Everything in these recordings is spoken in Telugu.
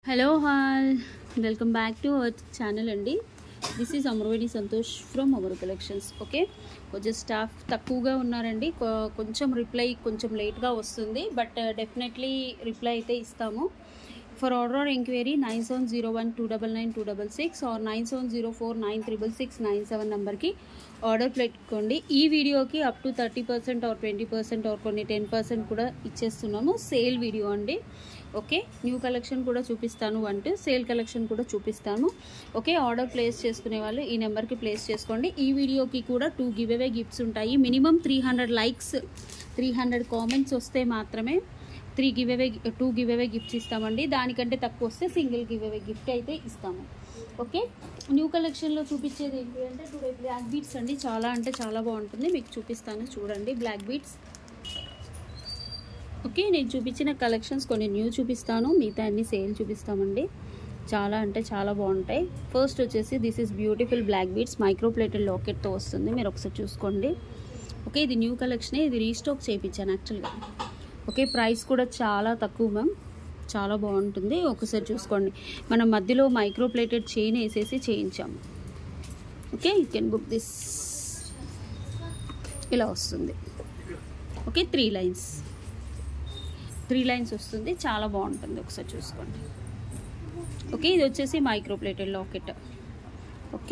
Hello all welcome back to our channel అండి this is Amaraveni Santosh from Amaru collections okay కొంచెం స్టాఫ్ తక్కువగా ఉన్నారండి కొ- కొంచెం రిప్లై కొంచెం లేట్గా వస్తుంది బట్ డెఫినెట్లీ రిప్లై అయితే ఇస్తాము for order or enquiry nine seven zero one two double nine two double six or nine seven zero four nine triple six nine seven నెంబర్కి ఆర్డర్ పెట్టుకోండి ఈ వీడియోకి up to thirty percent or twenty percent or కొన్ని టెన్ పర్సెంట్ కూడా ఇచ్చేస్తున్నాము సేల్ వీడియో అండి ఓకే న్యూ కలెక్షన్ కూడా చూపిస్తాను అంటే సేల్ కలెక్షన్ కూడా చూపిస్తాను ఓకే ఆర్డర్ ప్లేస్ చేసుకునే వాళ్ళు ఈ నెంబర్కి ప్లేస్ చేసుకోండి ఈ వీడియోకి కూడా టూ గివ్ అవే గిఫ్ట్స్ ఉంటాయి minimum three hundred likes three hundred comments వస్తే మాత్రమే three give away two give away gifts ఇస్తామండి దానికంటే తక్కువ వస్తే సింగిల్ గివ్ అవే గిఫ్ట్ అయితే ఇస్తాము ఓకే న్యూ కలెక్షన్లో చూపించేది ఏంటి అంటే టుడే బ్లాక్ బీట్స్ అండి చాలా అంటే చాలా బాగుంటుంది మీకు చూపిస్తాను చూడండి బ్లాక్ బీట్స్ ఓకే నేను చూపించిన కలెక్షన్స్ కొన్ని న్యూ చూపిస్తాను మిగతా అన్ని సేల్ చూపిస్తామండి చాలా అంటే చాలా బాగుంటాయి ఫస్ట్ వచ్చేసి this is beautiful black beads micro plated లాకెట్తో వస్తుంది మీరు ఒకసారి చూసుకోండి ఓకే ఇది న్యూ కలెక్షనే ఇది రీస్టాక్ చేయించాను యాక్చువల్గా ఓకే ప్రైస్ కూడా చాలా తక్కువ మ్యామ్ చాలా బాగుంటుంది ఒకసారి చూసుకోండి మనం మధ్యలో మైక్రో ప్లేటెడ్ చైన్ వేసేసి చేయించాము okay you can book this ఇలా వస్తుంది okay three lines three lines వస్తుంది చాలా బాగుంటుంది ఒకసారి చూసుకోండి ఓకే ఇది వచ్చేసి మైక్రో ప్లేటెడ్ లాకెట్ ఓకే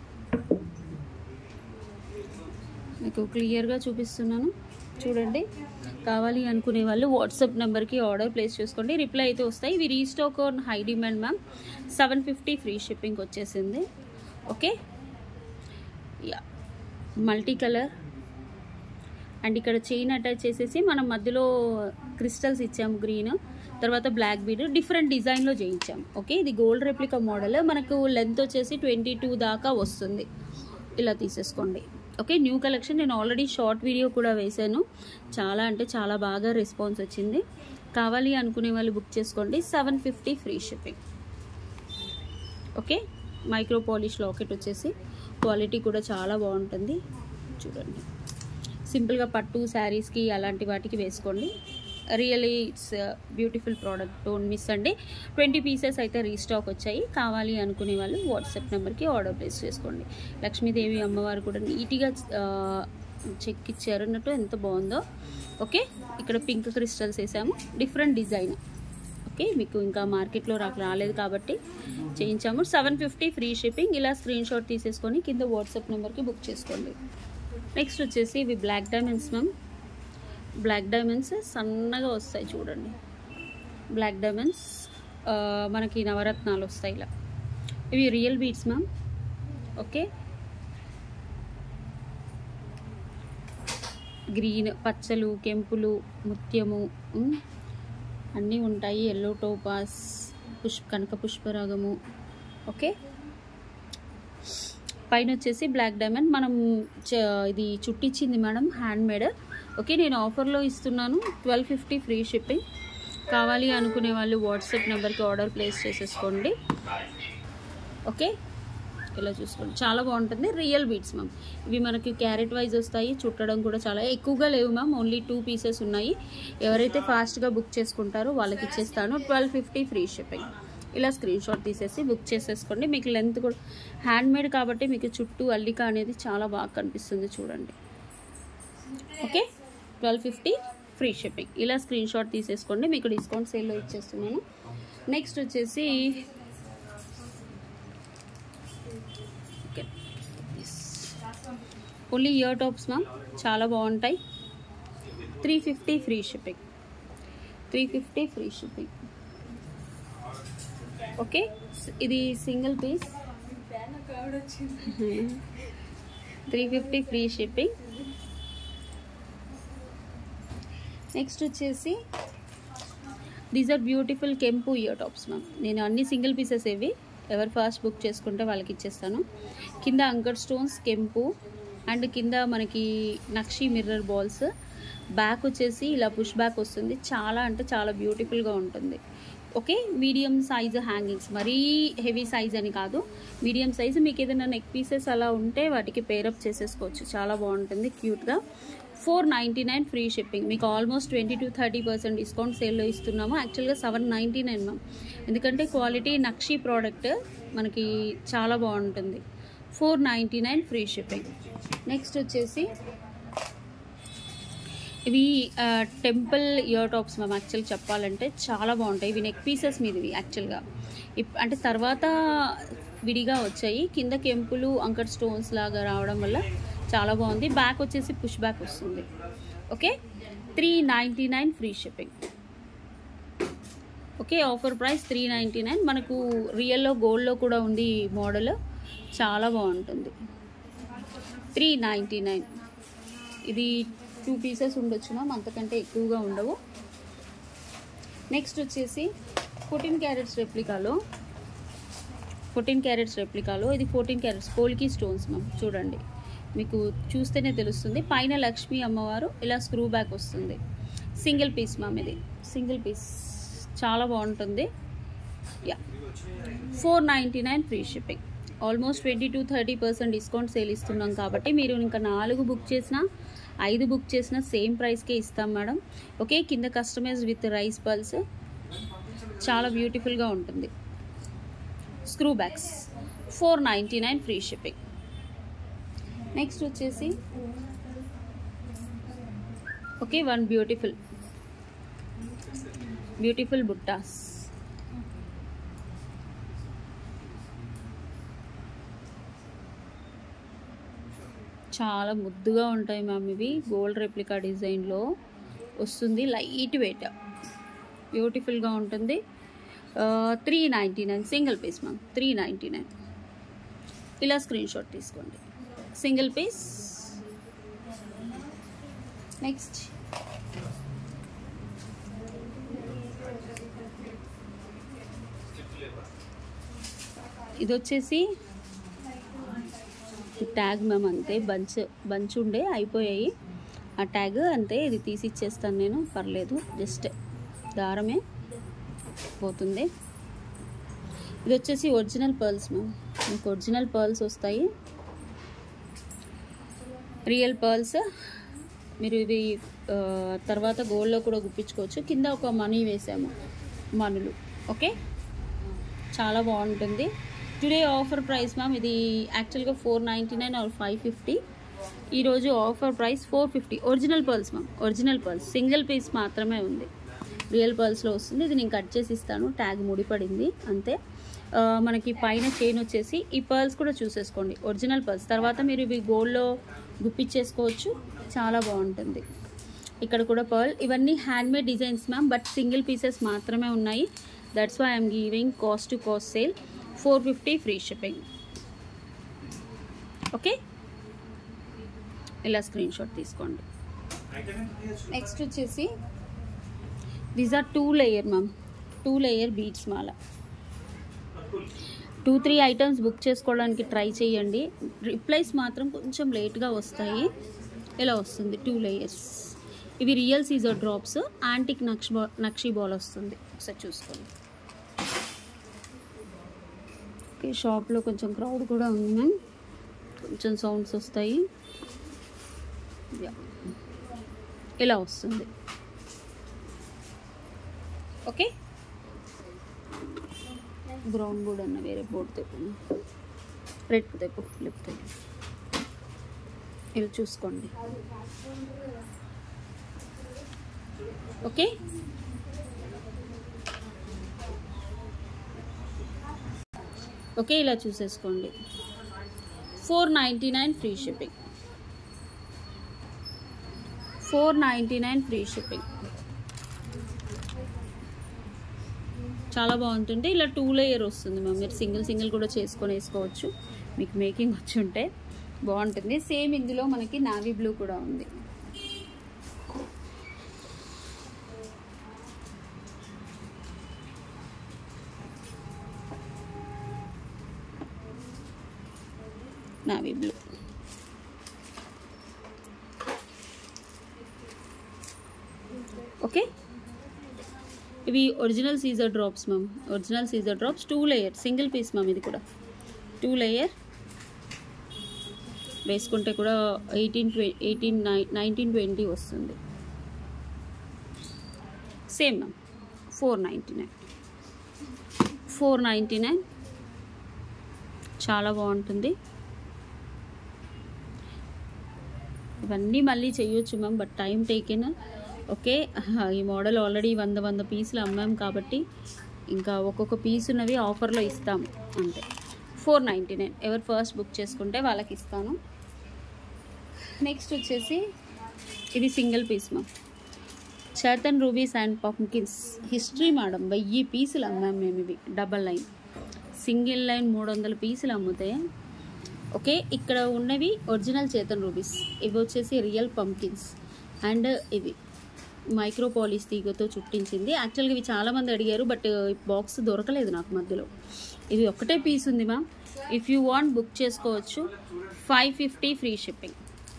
మీకు క్లియర్గా చూపిస్తున్నాను చూడండి కావాలి అనుకునే వాళ్ళు వాట్సాప్ నెంబర్కి ఆర్డర్ ప్లేస్ చేసుకోండి రిప్లై అయితే వస్తాయి ఇవి restock on high demand ma'am seven fifty free shipping వచ్చేసింది okay yeah multi colour and ఇక్కడ చైన్ అటాచ్ చేసేసి మనం మధ్యలో క్రిస్టల్స్ ఇచ్చాము గ్రీన్ తర్వాత బ్లాక్ బీడ్ డిఫరెంట్ డిజైన్లో చేయించాము ఓకే ఇది గోల్డ్ రెప్లికా మోడల్ మనకు లెంత్ వచ్చేసి ట్వంటీ టూ దాకా వస్తుంది ఇలా తీసేసుకోండి ఓకే న్యూ కలెక్షన్ నేను ఆల్రెడీ షార్ట్ వీడియో కూడా వేశాను చాలా అంటే చాలా బాగా రెస్పాన్స్ వచ్చింది కావాలి అనుకునే వాళ్ళు బుక్ చేసుకోండి seven fifty free shipping okay micro polish locket వచ్చేసి క్వాలిటీ కూడా చాలా బాగుంటుంది చూడండి సింపుల్గా పట్టు శారీస్కి అలాంటి వాటికి వేసుకోండి really it's beautiful product don't miss అండి ట్వంటీ పీసెస్ అయితే రీస్టాక్ వచ్చాయి కావాలి అనుకునే వాళ్ళు వాట్సాప్ నెంబర్కి ఆర్డర్ ప్లేస్ చేసుకోండి లక్ష్మీదేవి అమ్మవారు కూడా నీట్గా చెక్ ఇచ్చారు అన్నట్టు ఎంత బాగుందో ఓకే ఇక్కడ పింక్ క్రిస్టల్స్ వేసాము డిఫరెంట్ డిజైన్ ఓకే మీకు ఇంకా మార్కెట్లో నాకు రాలేదు కాబట్టి చేయించాము సెవెన్ ఫిఫ్టీ ఫ్రీ షిప్పింగ్ ఇలా స్క్రీన్ షాట్ తీసేసుకొని కింద వాట్సాప్ నెంబర్కి బుక్ చేసుకోండి నెక్స్ట్ వచ్చేసి ఇవి black diamonds ma'am black diamonds సన్నగా వస్తాయి చూడండి బ్లాక్ డైమండ్స్ మనకి నవరత్నాలు వస్తాయి ఇలా ఇవి real beads ma'am okay green పచ్చలు కెంపులు ముత్యము ఉమ్, అన్నీ ఉంటాయి ఎల్లో టోపాస్ పుష్ప కనక పుష్పరాగము ఓకే పైన వచ్చేసి బ్లాక్ డైమండ్ మనం చ- ఇది చుట్టించింది మేడం హ్యాండ్ మేడ్ ఓకే నేను ఆఫర్లో ఇస్తున్నాను ట్వెల్వ్ ఫిఫ్టీ ఫ్రీ షిప్పింగ్ కావాలి అనుకునే వాళ్ళు వాట్సాప్ నెంబర్కి ఆర్డర్ ప్లేస్ చేసేసుకోండి ఓకే ఇలా చూసుకోండి చాలా బాగుంటుంది రియల్ బీట్స్ మ్యామ్ ఇవి మనకి క్యారెట్ వైజ్ వస్తాయి చుట్టడం కూడా చాలా ఎక్కువగా లేవు మ్యామ్ ఓన్లీ టూ పీసెస్ ఉన్నాయి ఎవరైతే ఫాస్ట్గా బుక్ చేసుకుంటారో వాళ్ళకి ఇచ్చేస్తాను ట్వెల్వ్ ఫిఫ్టీ ఫ్రీ షిప్పింగ్ ఇలా స్క్రీన్ షాట్ తీసేసి బుక్ చేసేసుకోండి మీకు లెంత్ కూడా హ్యాండ్ మేడ్ కాబట్టి మీకు చుట్టూ అల్లిక అనేది చాలా బాగా కనిపిస్తుంది చూడండి okay twelve fifty free shipping ఇలా స్క్రీన్ షాట్ తీసేసుకోండి మీకు డిస్కౌంట్ సేల్లో ఇచ్చేస్తున్నాను నెక్స్ట్ వచ్చేసి okay only ear tops ma'am చాలా బాగుంటాయి three fifty free shipping three fifty free shipping okay ఇది single piece three fifty free shipping next వచ్చేసి దీస్ ఆర్ బ్యూటిఫుల్ కెంపు ఇయర్ టాప్స్ మ్యామ్ నేను అన్ని సింగిల్ పీసెస్ ఇవి ఎవరు ఫాస్ట్ బుక్ చేసుకుంటే వాళ్ళకి ఇచ్చేస్తాను కింద అంకర్ స్టోన్స్ కెంపు అండ్ కింద మనకి నక్షి మిర్రర్ బాల్స్ బ్యాక్ వచ్చేసి ఇలా పుష్ బ్యాక్ వస్తుంది చాలా అంటే చాలా బ్యూటిఫుల్గా ఉంటుంది ఓకే మీడియం సైజ్ హ్యాంగింగ్స్ మరీ హెవీ సైజ్ అని కాదు మీడియం సైజ్ మీకు ఏదైనా నెక్ పీసెస్ అలా ఉంటే వాటికి పేరప్ చేసేసుకోవచ్చు చాలా బాగుంటుంది క్యూట్గా four ninety nine free shipping మీకు almost twenty to thirty percent discount సేల్లో ఇస్తున్నాము యాక్చువల్గా సెవెన్ నైంటీ నైన్ మ్యామ్ ఎందుకంటే క్వాలిటీ నక్షి ప్రోడక్ట్ మనకి చాలా బాగుంటుంది four ninety nine free shipping next వచ్చేసి ఇవి temple ear tops ma'am actual చెప్పాలంటే చాలా బాగుంటాయి ఇవి నెక్ పీసెస్ మీదివి యాక్చువల్గా ఇప్ అంటే తర్వాత విడిగా వచ్చాయి కింద కెంపులు అంకర్ స్టోన్స్ లాగా రావడం వల్ల చాలా బాగుంది బ్యాక్ వచ్చేసి పుష్ బ్యాక్ వస్తుంది okay three ninety nine free shipping okay offer price three ninety nine మనకు రియల్లో గోల్డ్లో కూడా ఉంది ఈ మోడల్ చాలా బాగుంటుంది త్రీ నైంటీ నైన్ ఇది టూ పీసెస్ ఉండొచ్చు మ్యామ్ అంతకంటే ఎక్కువగా ఉండవు నెక్స్ట్ వచ్చేసి ఫోర్టీన్ క్యారెట్స్ రెప్లికాలో ఫోర్టీన్ క్యారెట్స్ రెప్లికాలో ఇది fourteen karats polki stones ma'am చూడండి మీకు చూస్తేనే తెలుస్తుంది పైన లక్ష్మీ అమ్మవారు ఇలా స్క్రూ బ్యాక్ వస్తుంది సింగిల్ పీస్ మ్యామ్ ఇది సింగిల్ పీస్ చాలా బాగుంటుంది yeah four ninety nine free shipping almost twenty to thirty percent discount sale ఇస్తున్నాం కాబట్టి మీరు ఇంకా నాలుగు బుక్ చేసినా ఐదు బుక్ చేసిన సేమ్ ప్రైస్కే ఇస్తాం మేడం ఓకే కింద కస్టమైజ్ విత్ రైస్ పల్స్ చాలా బ్యూటిఫుల్గా ఉంటుంది screw backs four ninety nine free shipping next వచ్చేసి ఓకే వన్ బ్యూటిఫుల్ బ్యూటిఫుల్ బుట్టాస్ చాలా ముద్దుగా ఉంటాయి మ్యామ్ ఇవి గోల్డ్ రెప్లికా డిజైన్లో వస్తుంది లైట్ వెయిట్ బ్యూటిఫుల్గా ఉంటుంది three ninety nine single piece ma'am three ninety nine ఇలా స్క్రీన్ షాట్ తీసుకోండి సింగిల్ పీస్ నెక్స్ట్ ఇది వచ్చేసి ట్యాగ్ మ్యామ్ అంతే బంచ్ బంచ్ ఉండే అయిపోయాయి ఆ ట్యాగ్ అంతే ఇది తీసి ఇచ్చేస్తాను నేను పర్లేదు జస్ట్ దారమే పోతుంది ఇది వచ్చేసి ఒరిజినల్ పర్ల్స్ మ్యామ్ మీకు ఒరిజినల్ పర్ల్స్ వస్తాయి రియల్ పర్ల్స్ మీరు ఇవి ఆ, తర్వాత గోల్డ్లో కూడా గుప్పించుకోవచ్చు కింద ఒక మనీ వేసాము మనులు ఓకే చాలా బాగుంటుంది టుడే ఆఫర్ ప్రైస్ మ్యామ్ ఇది యాక్చువల్గా four ninety nine or five fifty ఈరోజు offer price four fifty original pearls ma'am original pearls single piece మాత్రమే ఉంది రియల్ పర్ల్స్లో వస్తుంది ఇది నేను కట్ చేసి ఇస్తాను ట్యాగ్ ముడిపడింది అంతే ఆ, మనకి పైన చైన్ వచ్చేసి ఈ పర్ల్స్ కూడా చూసేసుకోండి ఒరిజినల్ పర్ల్స్ తర్వాత మీరు ఇవి గోల్డ్లో గుప్పించేసుకోవచ్చు చాలా బాగుంటుంది ఇక్కడ కూడా పర్ల్ ఇవన్నీ handmade designs ma'am but single pieces మాత్రమే ఉన్నాయి that's why I'm giving cost to cost sale four fifty free shipping okay ఇలా స్క్రీన్ షాట్ తీసుకోండి నెక్స్ట్ వచ్చేసి these are two layer ma'am two layer beads మాల టూ త్రీ ఐటమ్స్ బుక్ చేసుకోవడానికి ట్రై చేయండి రిప్లైస్ మాత్రం కొంచెం లేట్గా వస్తాయి ఇలా వస్తుంది టూ లేయర్స్ ఇవి రియల్ సీజర్ డ్రాప్స్ యాంటిక్ నక్ష బా నక్షి బాల్ వస్తుంది ఒకసారి చూసుకోండి ఓకే షాప్లో కొంచెం క్రౌడ్ కూడా ఉంది మ్యామ్ కొంచెం సౌండ్స్ వస్తాయి యా. ఇలా వస్తుంది ఓకే బ్రౌన్ బోర్డ్ అన్న వేరే బోర్డు తెప్పు రెడ్ తెప్పు ఫ్లిప్ తెప్పు ఇలా చూసుకోండి ఓకే ఓకే ఇలా చూసేసుకోండి four ninety nine free shipping four ninety nine free shipping చాలా బాగుంటుంది ఇలా టూ లేయర్ వస్తుంది మ్యామ్ మీరు సింగిల్ సింగిల్ కూడా చేసుకొని వేసుకోవచ్చు మీకు మేకింగ్ వచ్చి ఉంటే బాగుంటుంది సేమ్ ఇందులో మనకి నావీ బ్లూ కూడా ఉంది నావీ బ్లూ ఓకే ఇవి ఒరిజినల్ సీజర్ డ్రాప్స్ మ్యామ్ ఒరిజినల్ సీజర్ drops two layer single piece ma'am ఇది కూడా టూ లేయర్ వేసుకుంటే కూడా ఎయిటీన్ ట్వ ఎయిటీన్ నై నైన్టీన్ ట్వంటీ వస్తుంది same ma'am four ninety nine four ninety nine చాలా బాగుంటుంది ఇవన్నీ మళ్ళీ చేయొచ్చు ma'am but time taken okay ఈ మోడల్ ఆల్రెడీ వంద వంద పీసులు అమ్మాం కాబట్టి ఇంకా ఒక్కొక్క పీస్ ఉన్నవి ఆఫర్లో ఇస్తాం అంతే ఫోర్ నైంటీ నైన్ ఎవరు ఫస్ట్ బుక్ చేసుకుంటే వాళ్ళకి ఇస్తాను నెక్స్ట్ వచ్చేసి ఇది సింగిల్ పీస్ మ్యామ్ చేతన్ రూబీస్ అండ్ పంకిన్స్ హిస్టరీ మేడం వెయ్యి పీసులు అమ్మాం మేము ఇవి డబల్ లైన్ సింగిల్ లైన్ మూడు వందల పీసులు అమ్ముతే ఓకే ఇక్కడ ఉన్నవి ఒరిజినల్ చేతన్ రూబీస్ ఇవి వచ్చేసి రియల్ పంకిన్స్ అండ్ ఇవి మైక్రో పాలిస్ తీగతో చుట్టించింది యాక్చువల్గా ఇవి చాలామంది అడిగారు బట్ బాక్స్ దొరకలేదు నాకు మధ్యలో ఇది ఒకటే పీస్ ఉంది ma'am if you want book చేసుకోవచ్చు ఫైవ్ ఫిఫ్టీ ఫ్రీ షిప్పింగ్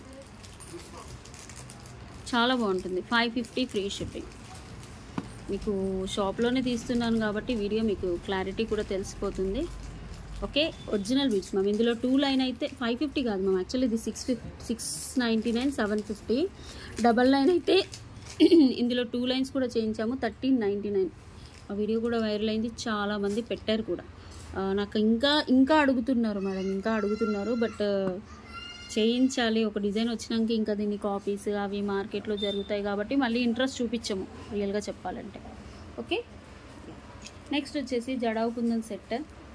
చాలా బాగుంటుంది ఫైవ్ ఫిఫ్టీ ఫ్రీ షిప్పింగ్ మీకు షాప్లోనే తీస్తున్నాను కాబట్టి వీడియో మీకు క్లారిటీ కూడా తెలిసిపోతుంది ఓకే ఒరిజినల్ బీట్స్ మ్యామ్ ఇందులో టూ లైన్ అయితే ఫైవ్ ఫిఫ్టీ కాదు మ్యామ్ యాక్చువల్లీ ఇది సిక్స్ ఫిఫ్ six ninety nine seven fifty double line అయితే ఇందులో టూ లైన్స్ కూడా చేయించాము థర్టీన్ నైంటీ నైన్ ఆ వీడియో కూడా వైరల్ అయింది చాలామంది పెట్టారు కూడా ఆ, నాకు ఇంకా ఇంకా అడుగుతున్నారు మేడం ఇంకా అడుగుతున్నారు బట్ చేయించాలి ఒక డిజైన్ వచ్చినాక ఇంకా దీన్ని కాపీస్ అవి మార్కెట్లో జరుగుతాయి కాబట్టి మళ్ళీ ఇంట్రెస్ట్ చూపించము రియల్గా చెప్పాలంటే ఓకే నెక్స్ట్ వచ్చేసి జడావు కుందన్ సెట్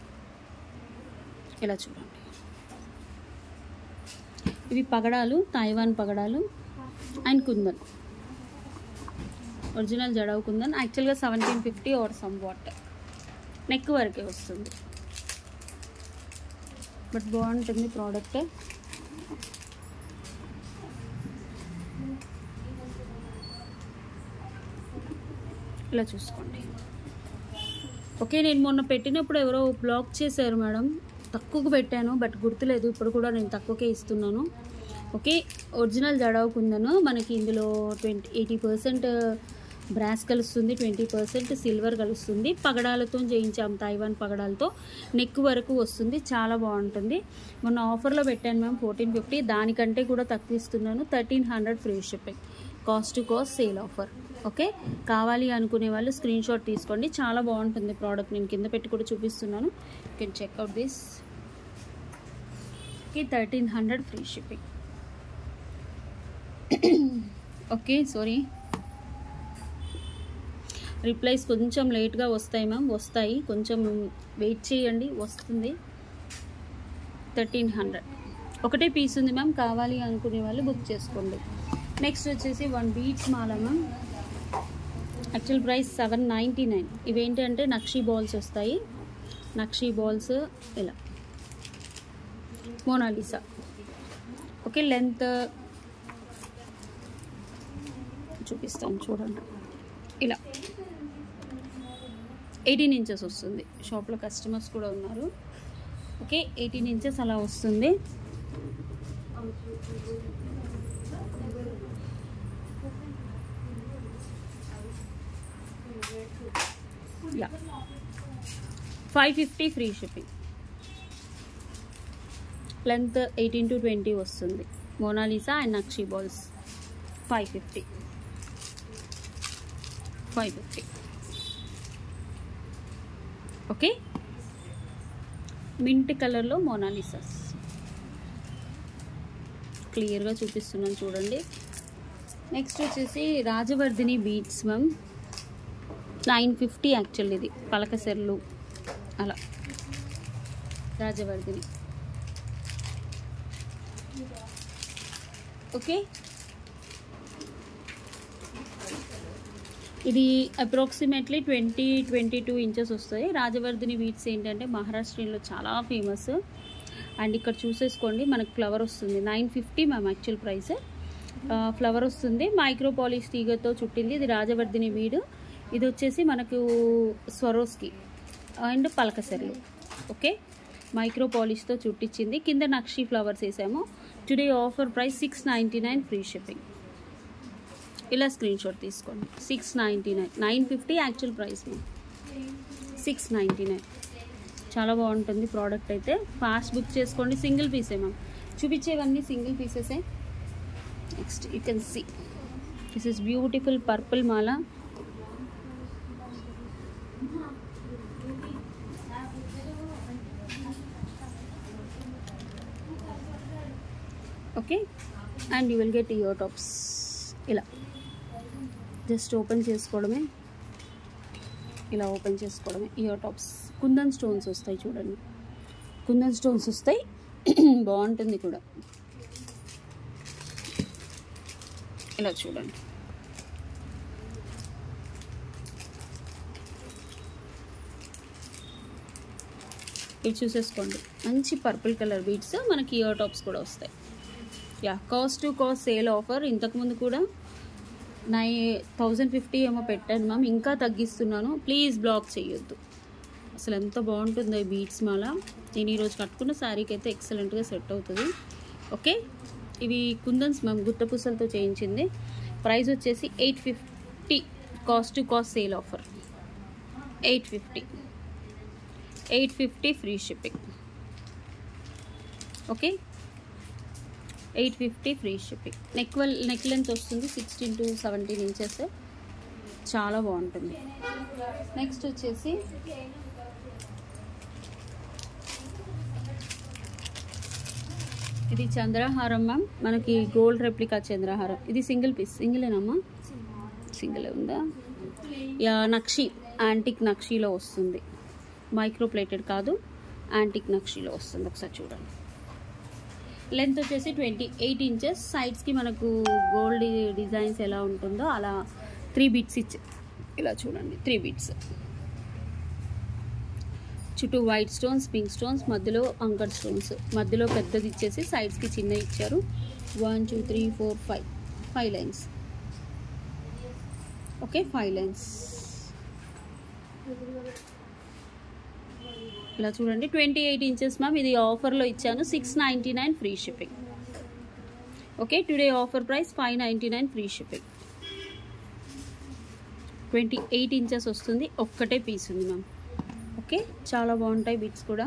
ఇలా చూడండి ఇవి పగడాలు తైవాన్ పగడాలు అండ్ కుందన్ ఒరిజినల్ జడావు కుందన్ యాక్చువల్గా seventeen fifty or somewhat neck వరకే వస్తుంది బట్ బాగుంటుంది ప్రోడక్ట్ ఇలా చూసుకోండి ఓకే నేను మొన్న పెట్టినప్పుడు ఎవరో బ్లాక్ చేశారు మేడం తక్కువకు పెట్టాను బట్ గుర్తులేదు ఇప్పుడు కూడా నేను తక్కువకే ఇస్తున్నాను ఓకే ఒరిజినల్ జడావు కుందను మనకి ఇందులో ట్వంటీ ఎయిటీ పర్సెంట్ బ్రాస్ కలుస్తుంది ట్వంటీ పర్సెంట్ సిల్వర్ కలుస్తుంది పగడాలతో చేయించాం తైవాన్ పగడాలతో నెక్ వరకు వస్తుంది చాలా బాగుంటుంది మొన్న ఆఫర్లో పెట్టాను మ్యామ్ ఫోర్టీన్ ఫిఫ్టీ దానికంటే కూడా తక్కువ ఇస్తున్నాను thirteen hundred free shipping cost to cost sale offer okay కావాలి అనుకునే వాళ్ళు స్క్రీన్ షాట్ తీసుకోండి చాలా బాగుంటుంది ప్రోడక్ట్ నేను కింద పెట్టి కూడా చూపిస్తున్నాను you can check out this okay thirteen hundred free shipping okay sorry replies కొంచెం లేట్గా వస్తాయి మ్యామ్ వస్తాయి కొంచెం వెయిట్ చేయండి వస్తుంది థర్టీన్ హండ్రెడ్ ఒకటే పీస్ ఉంది మ్యామ్ కావాలి అనుకునే వాళ్ళు బుక్ చేసుకోండి నెక్స్ట్ వచ్చేసి వన్ బీట్స్ మాల ma'am actual price seven ninety nine ఇవేంటంటే నక్షీ బాల్స్ వస్తాయి నక్షీ బాల్స్ ఇలా మోనాలిసా ఓకే లెంత్ చూపిస్తాను చూడండి ఇలా ఎయిటీన్ ఇంచెస్ వస్తుంది షాప్లో కస్టమర్స్ కూడా ఉన్నారు ఓకే ఎయిటీన్ ఇంచెస్ అలా వస్తుంది yeah five fifty free shipping length eighteen to twenty వస్తుంది మోనాలిసా అండ్ నక్షీ balls five fifty five fifty okay mint కలర్లో మోనాలిసాస్ క్లియర్గా చూపిస్తున్నాను చూడండి నెక్స్ట్ వచ్చేసి Rajavardhini beads ma'am nine fifty actual ఇది పలకసెర్లు అలా రాజవర్ధిని ఓకే ఇది approximately twenty twenty two inches వస్తాయి రాజవర్ధిని బీట్స్ ఏంటంటే మహారాష్ట్రలో చాలా ఫేమస్ అండ్ ఇక్కడ చూసేసుకోండి మనకు ఫ్లవర్ వస్తుంది nine fifty ma'am actual price flower వస్తుంది మైక్రో పాలిష్ తీగతో చుట్టింది ఇది రాజవర్ధిని బీడ్ ఇది వచ్చేసి మనకు స్వరోస్కి అండ్ పలకసెర్లు ఓకే మైక్రో పాలిష్తో చుట్టించింది కింద నక్షి ఫ్లవర్స్ వేసాము today offer price six ninety nine free shipping ఇలా స్క్రీన్ షాట్ తీసుకోండి six ninety nine nine fifty actual price six ninety nine చాలా బాగుంటుంది ప్రోడక్ట్ అయితే ఫాస్ట్ బుక్ చేసుకోండి సింగిల్ పీసే మ్యామ్ చూపించేవన్నీ సింగిల్ పీసెసే next you can see this is beautiful purple మాల okay and you will get ear tops ఇలా జస్ట్ ఓపెన్ చేసుకోవడమే ఇలా ఓపెన్ చేసుకోవడమే ఇయర్ టాప్స్ కుందన్ స్టోన్స్ వస్తాయి చూడండి కుందన్ స్టోన్స్ వస్తాయి బాగుంటుంది కూడా ఇలా చూడండి ఇవి చూసేసుకోండి మంచి పర్పుల్ కలర్ బీట్స్ మనకి ఇయర్ టాప్స్ కూడా వస్తాయి yeah cost to cost sale offer ఇంతకుముందు కూడా నై థౌజండ్ ఫిఫ్టీ ఏమో పెట్టాను మ్యామ్ ఇంకా తగ్గిస్తున్నాను ప్లీజ్ బ్లాక్ చేయొద్దు అసలు ఎంత బాగుంటుందో ఈ బీట్స్ మాల నేను ఈరోజు కట్టుకున్న శారీకి అయితే ఎక్సలెంట్గా సెట్ అవుతుంది ఓకే ఇవి కుందన్స్ మ్యామ్ గుత్తపూసలతో చేయించింది ప్రైస్ వచ్చేసి eight fifty cost to cost sale offer eight fifty eight fifty free shipping okay eight fifty free shipping neck well neck length వస్తుంది సిక్స్టీన్ టు సెవెంటీన్ ఇంచెస్ చాలా బాగుంటుంది నెక్స్ట్ వచ్చేసి ఇది చంద్రహారం మ్యామ్ మనకి గోల్డ్ రెప్లికా చంద్రహారం ఇది సింగిల్ పీస్ సింగిలేనమ్మా సింగిల్ ఉందా యా నక్షి యాంటిక్ నక్షీలో వస్తుంది మైక్రో ప్లేటెడ్ కాదు యాంటిక్ నక్షీలో వస్తుంది ఒకసారి చూడండి లెంత్ వచ్చేసి ట్వంటీ ఎయిట్ ఇంచెస్ సైడ్స్కి మనకు గోల్డ్ డిజైన్స్ ఎలా ఉంటుందో అలా త్రీ బీట్స్ ఇచ్చి ఇలా చూడండి త్రీ బీట్స్ చుట్టూ వైట్ స్టోన్స్ పింక్ స్టోన్స్ మధ్యలో అంకర్ స్టోన్స్ మధ్యలో పెద్దది ఇచ్చేసి సైడ్స్కి చిన్న ఇచ్చారు one two three four five five lines okay five lines ఇలా చూడండి ట్వంటీ ఎయిట్ ఇంచెస్ మ్యామ్ ఇది ఆఫర్లో ఇచ్చాను six ninety nine free shipping okay today offer price five ninety nine free shipping twenty eight inches వస్తుంది ఒక్కటే పీస్ ఉంది మ్యామ్ ఓకే చాలా బాగుంటాయి బిట్స్ కూడా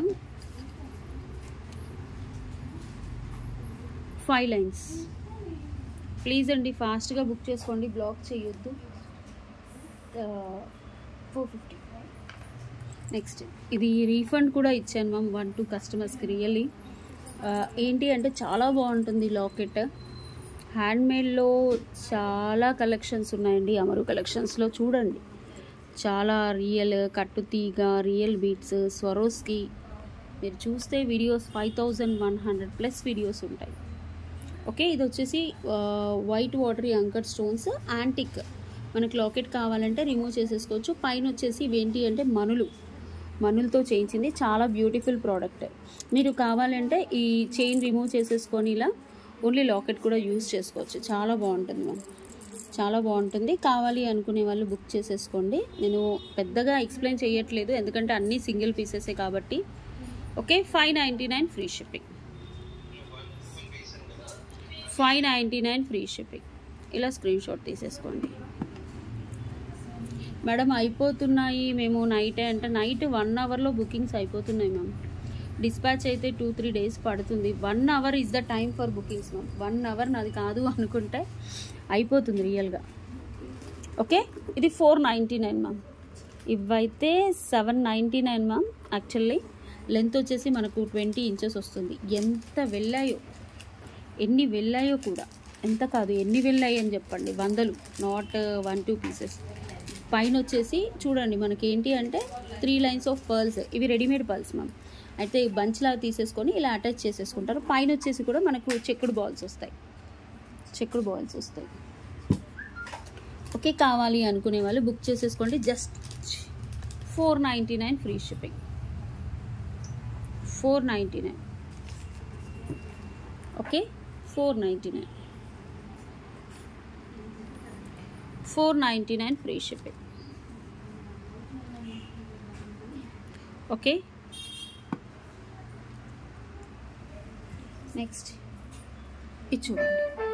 ఫైవ్ లైన్స్ ప్లీజ్ అండి ఫాస్ట్గా బుక్ చేసుకోండి బ్లాక్ చేయొద్దు ఫోర్ ఫిఫ్టీ నెక్స్ట్ ఇది రీఫండ్ కూడా ఇచ్చాను మ్యామ్ వన్ టూ కస్టమర్స్కి రియల్లీ ఏంటి అంటే చాలా బాగుంటుంది లాకెట్ హ్యాండ్మేడ్లో చాలా కలెక్షన్స్ ఉన్నాయండి అమరు కలెక్షన్స్లో చూడండి చాలా రియల్ కట్టు తీగ రియల్ బీట్స్ స్వరోస్కి మీరు చూస్తే videos five thousand one hundred plus videos ఉంటాయి ఓకే ఇది వచ్చేసి వైట్ వాటరీ అంకర్ స్టోన్స్ యాంటిక్ మనకి లాకెట్ కావాలంటే రిమూవ్ చేసేసుకోవచ్చు పైన వచ్చేసి ఇవేంటి అంటే మనులు మనులతో చేయించింది చాలా బ్యూటిఫుల్ ప్రోడక్ట్ మీరు కావాలంటే ఈ చైన్ రిమూవ్ చేసేసుకొని ఇలా ఓన్లీ లాకెట్ కూడా యూజ్ చేసుకోవచ్చు చాలా బాగుంటుంది మ్యామ్ చాలా బాగుంటుంది కావాలి అనుకునే వాళ్ళు బుక్ చేసేసుకోండి నేను పెద్దగా ఎక్స్ప్లెయిన్ చేయట్లేదు ఎందుకంటే అన్నీ సింగిల్ పీసెసే కాబట్టి okay five ninety nine free shipping five ninety nine free shipping ఇలా స్క్రీన్ షాట్ తీసేసుకోండి మేడం అయిపోతున్నాయి మేము నైట్ అంటే నైట్ వన్ అవర్లో బుకింగ్స్ అయిపోతున్నాయి మ్యామ్ డిస్పాచ్ అయితే టూ త్రీ డేస్ పడుతుంది one hour is the time for bookings ma'am one hour నాది కాదు అనుకుంటే అయిపోతుంది రియల్గా ఓకే ఇది ఫోర్ నైంటీ నైన్ మ్యామ్ ఇవైతే seven ninety nine ma'am actually length వచ్చేసి మనకు ట్వంటీ ఇంచెస్ వస్తుంది ఎంత వెళ్ళాయో ఎన్ని వెళ్ళాయో కూడా ఎంత కాదు ఎన్ని వెళ్ళాయి అని చెప్పండి వందలు నాట్ వన్ టూ పీసెస్ పైన వచ్చేసి చూడండి మనకి ఏంటి అంటే త్రీ లైన్స్ ఆఫ్ పర్ల్స్ ఇవి రెడీమేడ్ పర్ల్స్ మ్యామ్ అయితే ఈ బంచ్ లాగా తీసేసుకొని ఇలా అటాచ్ చేసేసుకుంటారు పైన వచ్చేసి కూడా మనకు చెక్కుడు బాల్స్ వస్తాయి చెక్కుడు బాల్స్ వస్తాయి ఓకే కావాలి అనుకునే వాళ్ళు బుక్ చేసేసుకోండి just four ninety nine free shipping four ninety nine okay four ninety nine four ninety nine free shipping okay next ఇది చూడండి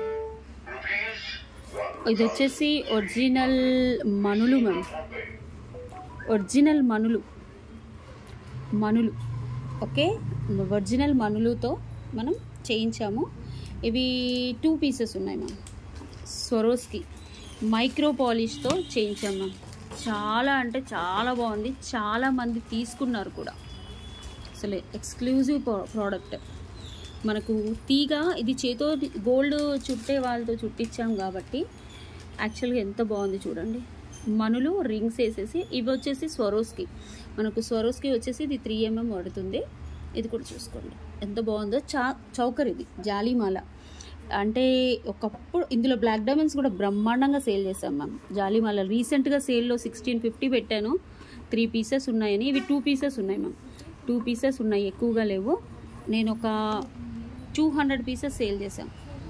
ఇది వచ్చేసి ఒరిజినల్ మనులు మ్యామ్ ఒరిజినల్ మనులు మనులు ఓకే ఒరిజినల్ మనులుతో మనం చేయించాము ఇవి టూ పీసెస్ ఉన్నాయి మ్యామ్ స్వరోస్కి మైక్రో పాలిష్తో చేయించాం మ్యామ్ చాలా అంటే చాలా బాగుంది చాలా మంది తీసుకున్నారు కూడా అసలు ఎక్స్క్లూజివ్ ప్రోడక్ట్ మనకు తీగ ఇది చేతో గోల్డ్ చుట్టే వాళ్ళతో చుట్టించాం కాబట్టి యాక్చువల్గా ఎంత బాగుంది చూడండి మనులు రింగ్స్ వేసేసి ఇవి వచ్చేసి స్వరోస్కి మనకు స్వరోస్కి వచ్చేసి ఇది త్రీ ఎంఎం పడుతుంది ఇది కూడా చూసుకోండి ఎంత బాగుందో చా చౌకర్ ఇది జాలీమాల అంటే ఒకప్పుడు ఇందులో బ్లాక్ డైమండ్స్ కూడా బ్రహ్మాండంగా సేల్ చేసాం మ్యామ్ జాలీమాల రీసెంట్గా సేల్లో సిక్స్టీన్ ఫిఫ్టీ పెట్టాను త్రీ పీసెస్ ఉన్నాయని ఇవి టూ పీసెస్ ఉన్నాయి మ్యామ్ టూ పీసెస్ ఉన్నాయి ఎక్కువగా లేవు నేను ఒక టూ హండ్రెడ్ పీసెస్ సేల్ చేశాం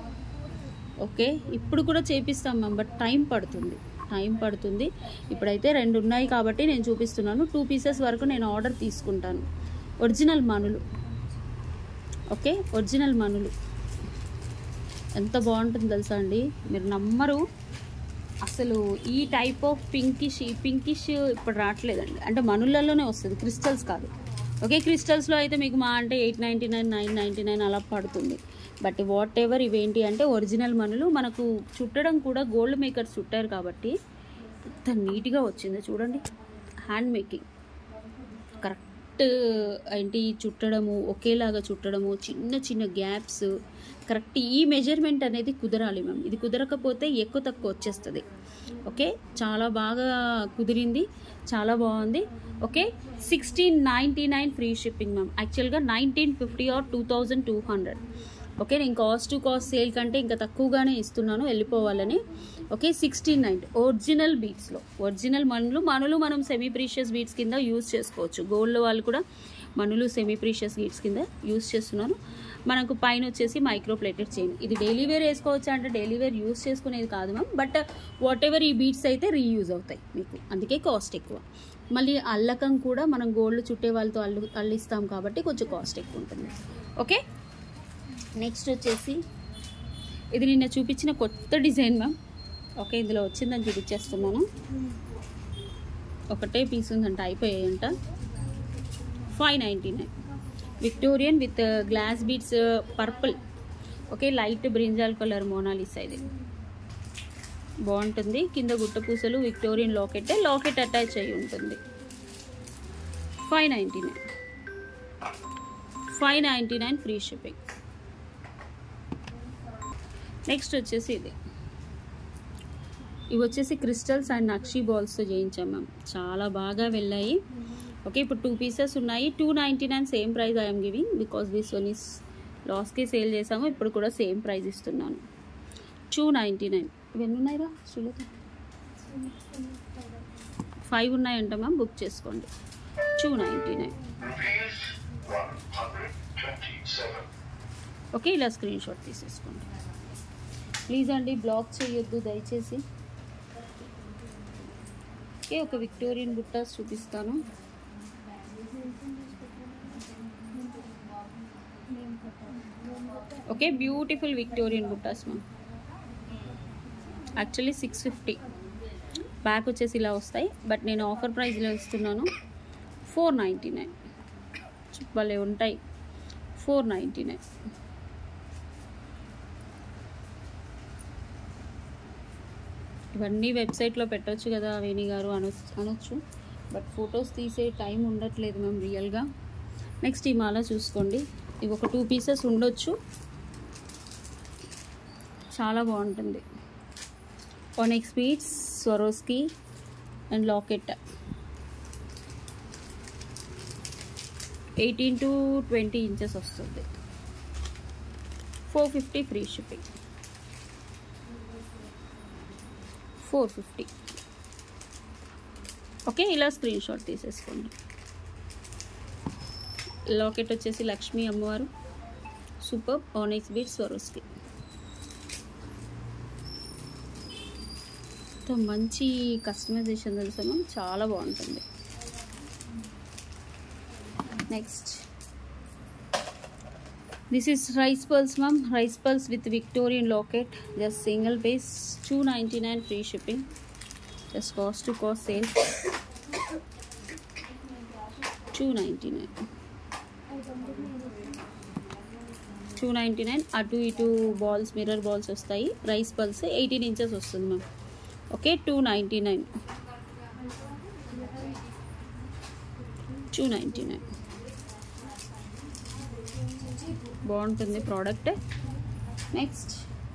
ఓకే ఇప్పుడు కూడా చేపిస్తాం మ్యామ్ బట్ టైం పడుతుంది టైం పడుతుంది ఇప్పుడైతే రెండు ఉన్నాయి కాబట్టి నేను చూపిస్తున్నాను టూ పీసెస్ వరకు నేను ఆర్డర్ తీసుకుంటాను ఒరిజినల్ మనులు ఓకే ఒరిజినల్ మనులు ఎంత బాగుంటుంది తెలుసా అండి మీరు నమ్మరు అసలు ఈ టైప్ ఆఫ్ పింకిష్ పింకిష్ ఇప్పుడు రావట్లేదండి అంటే మనులలోనే వస్తుంది క్రిస్టల్స్ కాదు ఓకే క్రిస్టల్స్లో అయితే మీకు మా అంటే eight ninety nine nine ninety nine అలా పడుతుంది బట్ వాట్ ఎవర్ ఇవేంటి అంటే ఒరిజినల్ మనులు మనకు చుట్టడం కూడా గోల్డ్ మేకర్స్ చుట్టారు కాబట్టి ఎంత నీట్గా వచ్చింది చూడండి హ్యాండ్ మేకింగ్ కరెక్ట్ ఏంటి చుట్టడము ఒకేలాగా చుట్టడము చిన్న చిన్న గ్యాప్స్ కరెక్ట్ ఈ మెజర్మెంట్ అనేది కుదరాలి మ్యామ్ ఇది కుదరకపోతే ఎక్కువ తక్కువ వచ్చేస్తుంది ఓకే చాలా బాగా కుదిరింది చాలా బాగుంది okay sixteen ninety nine free shipping ma'am యాక్చువల్గా nineteen fifty or two thousand two hundred okay నేను కాస్ట్ టు కాస్ట్ సేల్ కంటే ఇంకా తక్కువగానే ఇస్తున్నాను వెళ్ళిపోవాలని ఓకే సిక్స్టీన్ నైన్ ఒరిజినల్ బీట్స్లో ఒరిజినల్ మనులు మనులు మనం సెమీ ప్రీషియస్ బీట్స్ కింద యూజ్ చేసుకోవచ్చు గోల్డ్ వాళ్ళు కూడా మనులు సెమీ ప్రీషియస్ బీట్స్ కింద యూజ్ చేస్తున్నాను మనకు పైన వచ్చేసి మైక్రో ప్లేటెడ్ చైన్ ఇది డైలీ వేర్ వేసుకోవచ్చా అంటే డైలీ వేర్ యూజ్ చేసుకునేది కాదు మ్యామ్ బట్ వాట్ ఎవర్ ఈ బీట్స్ అయితే రీయూజ్ అవుతాయి మీకు అందుకే కాస్ట్ ఎక్కువ మళ్ళీ అల్లకం కూడా మనం గోల్డ్ చుట్టే వాళ్ళతో అల్లు అల్లిస్తాం కాబట్టి కొంచెం కాస్ట్ ఎక్కువ ఉంటుంది ఓకే నెక్స్ట్ వచ్చేసి ఇది నిన్న చూపించిన కొత్త డిజైన్ మ్యామ్ ఓకే ఇందులో వచ్చిందని చూపించేస్తున్నాను ఒకటే పీస్ ఉందంట అయిపోయాయంట five ninety nine Victorian with glass beads purple okay light brinjal colour Mona Lisa ఇది బాగుంటుంది కింద గుట్ట పూసలు విక్టోరియన్ లాకెట్ లాకెట్ అటాచ్ అయి ఉంటుంది five ninety nine five ninety nine free shipping next వచ్చేసి ఇది ఇవి వచ్చేసి క్రిస్టల్స్ అండ్ నక్షీ బాల్స్తో చేయించాం మ్యామ్ చాలా బాగా వెళ్ళాయి ఓకే ఇప్పుడు టూ పీసెస్ ఉన్నాయి two ninety nine same price I'm giving because this one is లాస్కి సేల్ చేసాము ఇప్పుడు కూడా సేమ్ ప్రైస్ ఇస్తున్నాను టూ నైంటీ నైన్ ఇవన్నీ ఉన్నాయిరా శ్రీలత ఫైవ్ ఉన్నాయంట మ్యామ్ బుక్ చేసుకోండి two ninety nine Rupees 127. Okay ఇలా స్క్రీన్ షాట్ తీసేసుకోండి ప్లీజ్ అండి బ్లాక్ చేయొద్దు దయచేసి ఓకే ఒక విక్టోరియన్ బుట్టాస్ చూపిస్తాను ఓకే బ్యూటిఫుల్ విక్టోరియన్ బుట్టాస్ ma'am actually six fifty back వచ్చేసి ఇలా వస్తాయి బట్ నేను ఆఫర్ ప్రైస్లో ఇస్తున్నాను ఫోర్ నైంటీ నైన్ భలే ఉంటాయి ఫోర్ నైంటీ నైన్ ఇవన్నీ వెబ్సైట్లో పెట్టొచ్చు కదా వేణి గారు అను అనొచ్చు బట్ ఫొటోస్ తీసే టైం ఉండట్లేదు మేము రియల్గా నెక్స్ట్ ఈ మాల చూసుకోండి ఇవి ఒక టూ పీసెస్ ఉండొచ్చు చాలా బాగుంటుంది onyx beads Swarovski and locket eighteen to twenty inches వస్తుంది four fifty free shipping four fifty okay ఇలా స్క్రీన్ షాట్ తీసేసుకోండి లాకెట్ వచ్చేసి లక్ష్మీ అమ్మవారు సూపర్ ఆనెక్స్ బీట్ స్వరోస్కి ఎంతో మంచి కస్టమైజేషన్ తెలుసా మ్యామ్ చాలా బాగుంటుంది next this is rice pearls ma'am rice pearls with Victorian locket just single piece two ninety nine free shipping just cost to cost sale two ninety nine two ninety nine అటు ఇటు బాల్స్ మిర్రర్ బాల్స్ వస్తాయి రైస్ పల్స్ ఎయిటీన్ ఇంచెస్ వస్తుంది ma'am okay two ninety nine two ninety nine బాగుంటుంది product next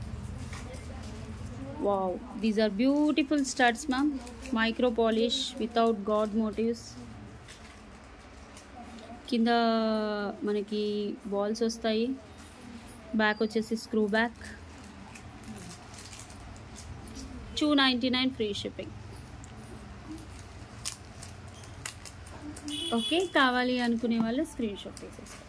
wow these are beautiful studs ma'am micro polish without god motives కింద మనకి బాల్స్ వస్తాయి బ్యాక్ వచ్చేసి screw back two ninety nine free shipping okay కావాలి అనుకునే వాళ్ళు స్క్రీన్ షాట్ తీసేస్తారు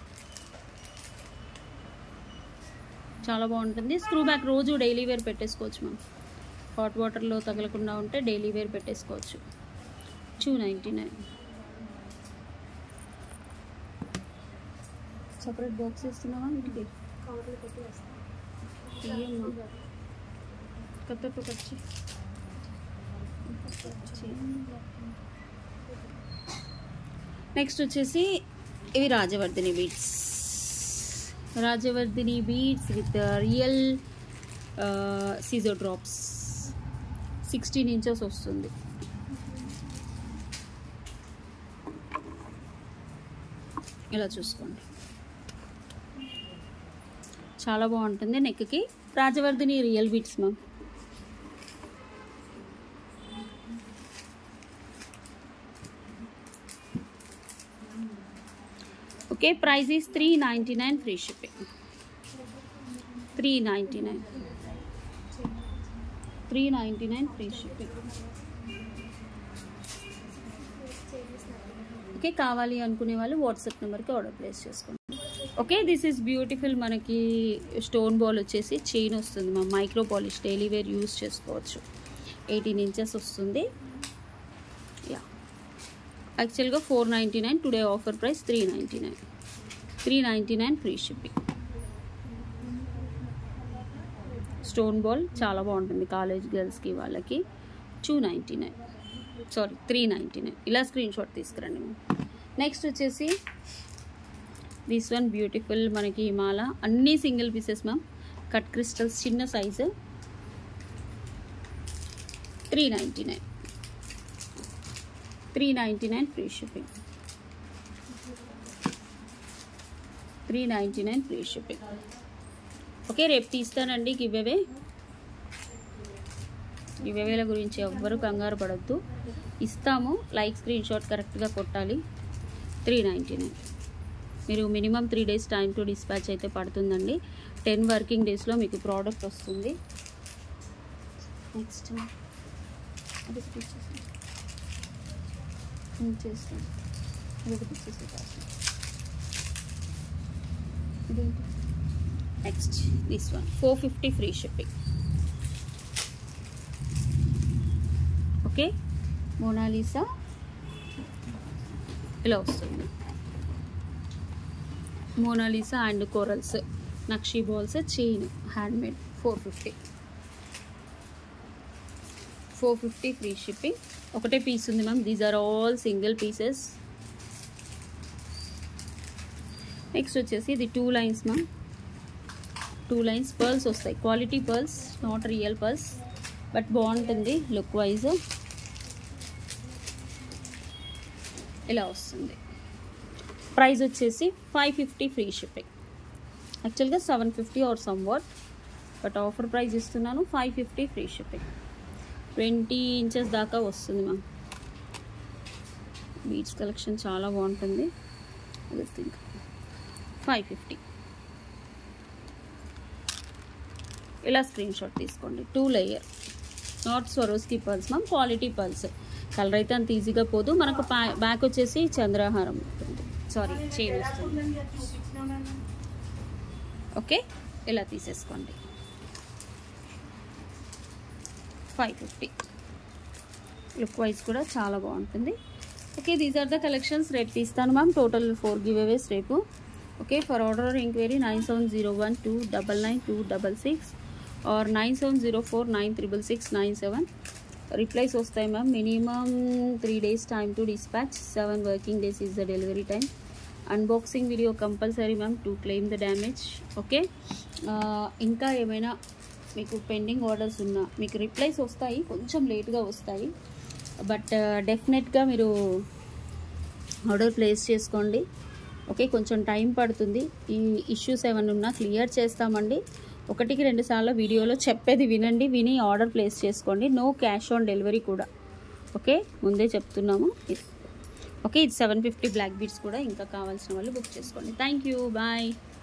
చాలా బాగుంటుంది స్క్రూ బ్యాక్ రోజు డైలీ వేర్ పెట్టేసుకోవచ్చు మనం హాట్ వాటర్లో తగలకుండా ఉంటే డైలీ వేర్ పెట్టేసుకోవచ్చు two ninety nine separate box ఇస్తున్నావా ఇంటికి కవర్లో పెట్టి వేస్తాం తీయమ్మా కత్తతో కచ్చి నెక్స్ట్ వచ్చేసి ఇవి Rajavardhini beads Rajavardhini beads with real సీజో డ్రాప్స్ సిక్స్టీన్ ఇంచెస్ వస్తుంది ఇలా చూసుకోండి చాలా బాగుంటుంది నెక్కి Rajavardhini real beads ma'am okay price is three ninety nine free shipping three ninety nine three ninety nine free shipping okay కావాలి అనుకునే వాళ్ళు వాట్సాప్ నెంబర్కి ఆర్డర్ ప్లేస్ చేసుకోండి ఓకే దిస్ ఈస్ బ్యూటిఫుల్ మనకి స్టోన్ బాల్ వచ్చేసి చైన్ వస్తుంది మా micro polish daily wear use చేసుకోవచ్చు ఎయిటీన్ ఇంచెస్ వస్తుంది యా యాక్చువల్గా four ninety nine today offer price three ninety nine three ninety nine free shipping stone ball చాలా బాగుంటుంది కాలేజ్ గర్ల్స్కి వాళ్ళకి two ninety nine sorry three ninety nine ఇలా స్క్రీన్ షాట్ తీసుకురండి నెక్స్ట్ వచ్చేసి దిస్ వన్ బ్యూటిఫుల్ మనకి మాల అన్నీ single pieces ma'am cut crystals చిన్న size three ninety nine three ninety nine free shipping three ninety nine free shipping okay రేపు తీస్తానండి గివ్వే గివ్వేల గురించి ఎవ్వరు కంగారు పడద్దు ఇస్తాము లైక్ స్క్రీన్ షాట్ కరెక్ట్గా కొట్టాలి త్రీ నైంటీ నైన్ మీరు minimum three days time to dispatch అయితే పడుతుందండి టెన్ వర్కింగ్ డేస్లో మీకు ప్రోడక్ట్ వస్తుంది నెక్స్ట్ అది ఇచ్చేసి చేస్తాను అదొకటి ఇచ్చేసి ఇదేంటి next this one four fifty free shipping okay Mona Lisa ఇలా వస్తుంది మోనాలిసా అండ్ కోరల్స్ నక్షీ balls chain handmade four fifty four fifty free shipping ఒకటే పీస్ ఉంది ma'am these are all single pieces next వచ్చేసి ఇది two lines ma'am two lines pearls వస్తాయి quality pearls not real pearls but బాగుంటుంది లుక్ వైజ్ ఇలా వస్తుంది ప్రైస్ వచ్చేసి ఫైవ్ ఫిఫ్టీ ఫ్రీ షిప్పింగ్ యాక్చువల్గా seven fifty or some what but offer price ఇస్తున్నాను five fifty free shipping twenty inches దాకా వస్తుంది మ్యామ్ బీచ్ కలెక్షన్ చాలా బాగుంటుంది ఐ థింక్ ఫైవ్ ఫిఫ్టీ ఇలా స్క్రీన్ షాట్ తీసుకోండి two layer not Swarovski pearls ma'am quality pearls colour అయితే అంత ఈజీగా పోదు మనకు బ్యాక్ వచ్చేసి చంద్రహారం ఉంటుంది సారీ చైన్ వస్తుంది ఓకే ఇలా తీసేసుకోండి ఫైవ్ ఫిఫ్టీ లుక్ వైజ్ కూడా చాలా బాగుంటుంది okay these are the collections రేపు తీస్తాను ma'am total four giveaways రేపు okay for order enquiry nine seven zero one two double nine two double six or nine seven zero four nine triple six nine seven replies వస్తాయి ma'am minimum three days time to dispatch seven working days is the delivery time unboxing video compulsory ma'am to claim the damage okay ఇంకా ఏమైనా మీకు పెండింగ్ ఆర్డర్స్ ఉన్నా మీకు రిప్లైస్ వస్తాయి కొంచెం లేట్గా వస్తాయి బట్ డెఫినెట్గా మీరు ఆర్డర్ ప్లేస్ చేసుకోండి ఓకే కొంచెం టైం పడుతుంది ఈ ఇష్యూస్ ఏమైనా ఉన్నా క్లియర్ చేస్తామండి ఒకటికి రెండు సార్లు వీడియోలో చెప్పేది వినండి విని ఆర్డర్ ప్లేస్ చేసుకోండి నో క్యాష్ ఆన్ డెలివరీ కూడా ఓకే ముందే చెప్తున్నాము ఓకే ఇది సెవెన్ ఫిఫ్టీ బ్లాక్ బీట్స్ కూడా ఇంకా కావాల్సిన వాళ్ళు బుక్ చేసుకోండి థ్యాంక్ యూ బాయ్